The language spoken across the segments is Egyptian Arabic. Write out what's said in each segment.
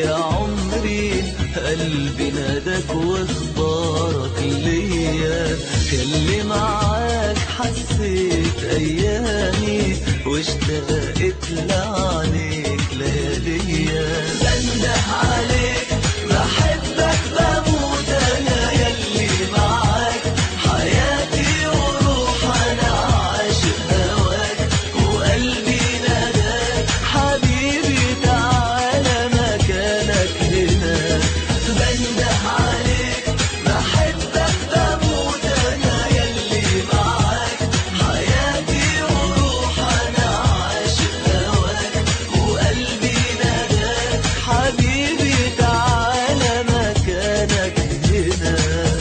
يا عمري قلبي ناداك واختارك ليا ياللي معاك حسيت ايامي واشتقت لعينيك لياليا بنده عليك بحبك بموت انا ياللي معاك حياتي وروح انا عاشق هواك وقلبي ناداك حبيبي تعالى مكانك هنا بنده عليك بحبك بموت انا ياللي معاك حياتي وروح انا عاشق هواك وقلبي ناداك حبيبي تعالى مكانك هنا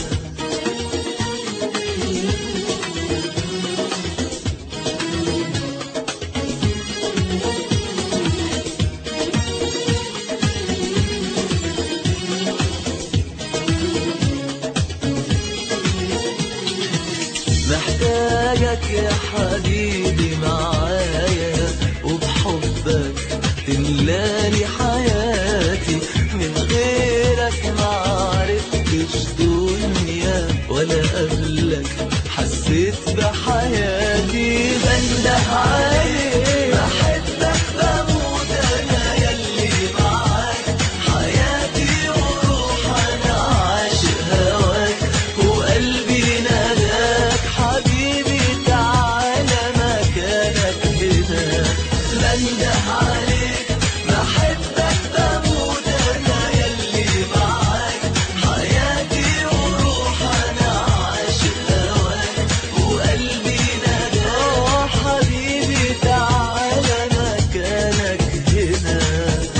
محتاجك يا حبيبي معايا وبحبك تملالي حياتي من غيرك ما عرفتش دنيا ولا قبلك حسيت بحياتي بنده عليك بحبك بموت انا ياللي معاك حياتي وروح انا عاشق هواك وقلبي ناداك حبيبي تعالى مكانك هنا بنده عليك بحبك بموت انا ياللي معاك حياتي وروح انا عاشق هواك وقلبي ناداك حبيبي تعالى مكانك هنا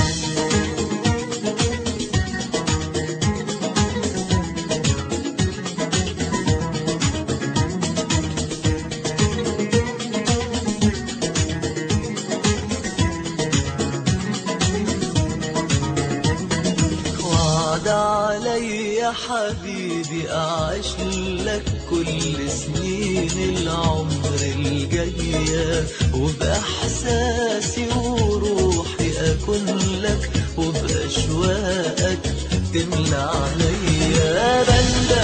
وعد علي يا حبيبي أعيش لك كل سنين العمر الجاية وبإحساسي وروحي أكون لك وبأشواقك تملى عليا بنده